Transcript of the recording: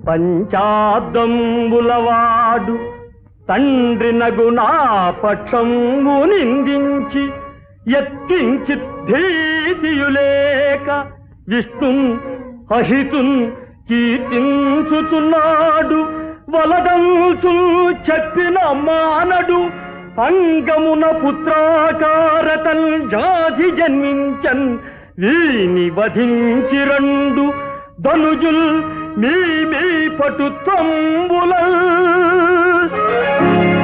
పంచాబ్దంబులవాడు తండ్రి నగు నా పక్షంబు నిందించి ఎత్తించి భీతియులేక విష్ణున్ అహితున్ కీర్తించుచున్నాడు వలదంసు చెప్పిన మానడు అంగమున పుత్రాకారతల్ జాతి జన్మించన్ వీని వధించి రెండు ధనుజుల్ మీ మీ పటుత్వంబుల